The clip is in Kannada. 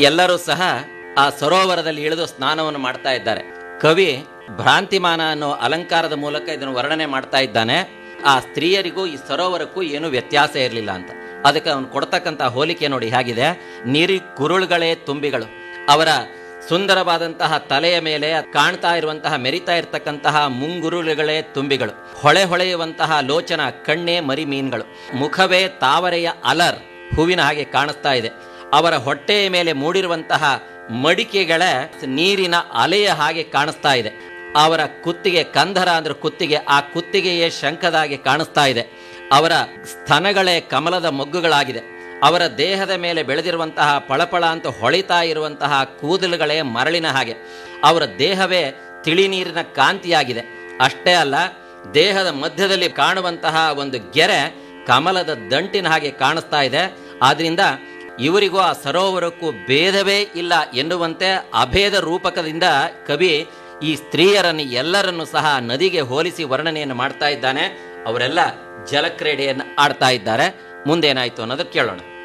ಎಲ್ಲರೂ ಸಹ ಆ ಸರೋವರದಲ್ಲಿ ಇಳಿದು ಸ್ನಾನವನ್ನು ಮಾಡ್ತಾ ಇದ್ದಾರೆ ಕವಿ ಭ್ರಾಂತಿಮಾನ ಅನ್ನೋ ಅಲಂಕಾರದ ಮೂಲಕ ಇದನ್ನು ವರ್ಣನೆ ಮಾಡ್ತಾ ಇದ್ದಾನೆ ಆ ಸ್ತ್ರೀಯರಿಗೂ ಈ ಸರೋವರಕ್ಕೂ ಏನು ವ್ಯತ್ಯಾಸ ಇರಲಿಲ್ಲ ಅಂತ ಅದಕ್ಕೆ ಅವನು ಕೊಡ್ತಕ್ಕಂಥ ಹೋಲಿಕೆ ನೋಡಿ ಹೇಗಿದೆ ನೀರಿ ಕುರುಳುಗಳೇ ತುಂಬಿಗಳು ಅವರ ಸುಂದರವಾದಂತಹ ತಲೆಯ ಮೇಲೆ ಕಾಣ್ತಾ ಇರುವಂತಹ ಮೆರಿತಾ ಇರತಕ್ಕಂತಹ ಮುಂಗುರುಳುಗಳೇ ತುಂಬಿಗಳು ಹೊಳೆ ಹೊಳೆಯುವಂತಹ ಲೋಚನ ಕಣ್ಣೇ ಮರಿ ಮೀನುಗಳು ಮುಖವೇ ತಾವರೆಯ ಅಲರ್ ಹೂವಿನ ಹಾಗೆ ಕಾಣಿಸ್ತಾ ಇದೆ ಅವರ ಹೊಟ್ಟೆಯ ಮೇಲೆ ಮೂಡಿರುವಂತಹ ಮಡಿಕೆಗಳ ನೀರಿನ ಅಲೆಯ ಹಾಗೆ ಕಾಣಿಸ್ತಾ ಇದೆ ಅವರ ಕುತ್ತಿಗೆ ಕಂದರ ಅಂದ್ರೆ ಕುತ್ತಿಗೆ ಆ ಕುತ್ತಿಗೆಯೇ ಶಂಖದ ಹಾಗೆ ಕಾಣಿಸ್ತಾ ಇದೆ ಅವರ ಸ್ತನಗಳೇ ಕಮಲದ ಮೊಗ್ಗುಗಳಾಗಿದೆ ಅವರ ದೇಹದ ಮೇಲೆ ಬೆಳೆದಿರುವಂತಹ ಪಳಪಳ ಅಂತ ಹೊಳಿತಾ ಇರುವಂತಹ ಕೂದಲುಗಳೇ ಮರಳಿನ ಹಾಗೆ ಅವರ ದೇಹವೇ ತಿಳಿ ನೀರಿನ ಕಾಂತಿಯಾಗಿದೆ ಅಷ್ಟೇ ಅಲ್ಲ ದೇಹದ ಮಧ್ಯದಲ್ಲಿ ಕಾಣುವಂತಹ ಒಂದು ಗೆರೆ ಕಮಲದ ದಂಟಿನ ಹಾಗೆ ಕಾಣಿಸ್ತಾ ಇದೆ ಆದ್ರಿಂದ ಇವರಿಗೂ ಆ ಸರೋವರಕ್ಕೂ ಭೇದವೇ ಇಲ್ಲ ಎನ್ನುವಂತೆ ಅಭೇದ ರೂಪಕದಿಂದ ಕವಿ ಈ ಸ್ತ್ರೀಯರನ್ನು ಎಲ್ಲರನ್ನು ಸಹ ನದಿಗೆ ಹೋಲಿಸಿ ವರ್ಣನೆಯನ್ನು ಮಾಡ್ತಾ ಇದ್ದಾನೆ ಅವರೆಲ್ಲ ಜಲಕ್ರೀಡೆಯನ್ನು ಆಡ್ತಾ ಇದ್ದಾರೆ ಮುಂದೇನಾಯ್ತು ಅನ್ನೋದು ಕೇಳೋಣ